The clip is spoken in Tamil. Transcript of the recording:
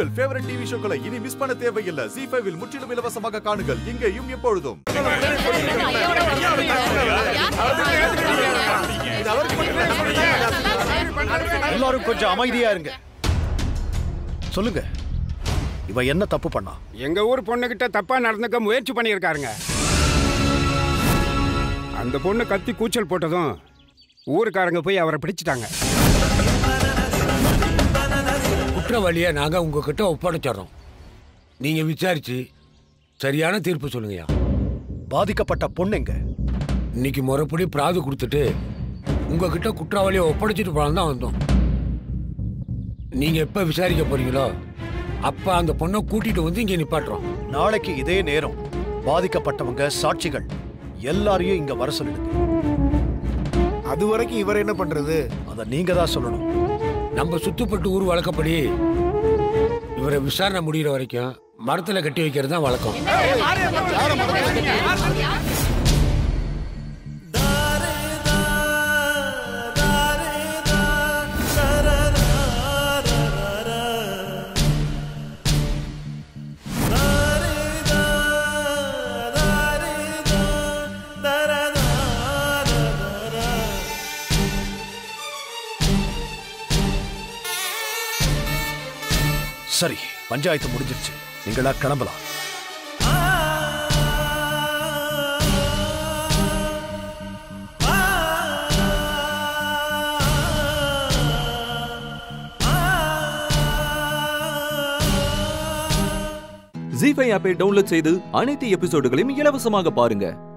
உங்கள் ஃபேவரட் டிவி ஷோக்களை இனி மிஸ் பண்ண தேவையில்லை ஜி ஃபைவில் முற்றிலும் இலவசமாக காணுங்கள் இங்கேயும் எப்பொழுதும் எல்லாரும் கொஞ்சம் அமைதியா இருங்க சொல்லுங்க இவ என்ன தப்பு பண்ணா எங்க ஊர் பொண்ணுகிட்ட தப்பா நடந்துக்க முயற்சி பண்ணியிருக்காருங்க அந்த பொண்ணு கத்தி கூச்சல் போட்டதும் ஊருக்காரங்க போய் அவரை பிடிச்சிட்டாங்க குற்றவாளியை நாங்கள் உங்ககிட்ட ஒப்படைச்சிடுறோம் நீங்கள் விசாரிச்சு சரியான தீர்ப்பு சொல்லுங்கய்யா பாதிக்கப்பட்ட பொண்ணுங்க இன்னைக்கு முறைப்படி பிராது கொடுத்துட்டு உங்ககிட்ட குற்றவாளியை ஒப்படைச்சிட்டு போகலாம் தான் வந்தோம் நீங்கள் எப்போ விசாரிக்க போறீங்களோ அப்போ அந்த பொண்ணை கூட்டிட்டு வந்து இங்கே நிப்பாட்டுறோம் நாளைக்கு இதே நேரம் பாதிக்கப்பட்டவங்க சாட்சிகள் எல்லாரையும் இங்க வர சொல்லிடுங்க அது வரைக்கும் இவர் என்ன பண்றது அத நீங்க தான் சொல்லணும் நம்ம சுத்துப்பட்டு ஊர் வழக்கப்படி இவரை விசாரணை முடிகிற வரைக்கும் மரத்தில் கட்டி வைக்கிறது தான் வழக்கம் சரி பஞ்சாயத்து முடிஞ்சிருச்சு நீங்களா கிளம்பலாம் ஜி ஃபைவ் ஆப்பை டவுன்லோட் செய்து அனைத்து எபிசோடுகளையும் இலவசமாக பாருங்க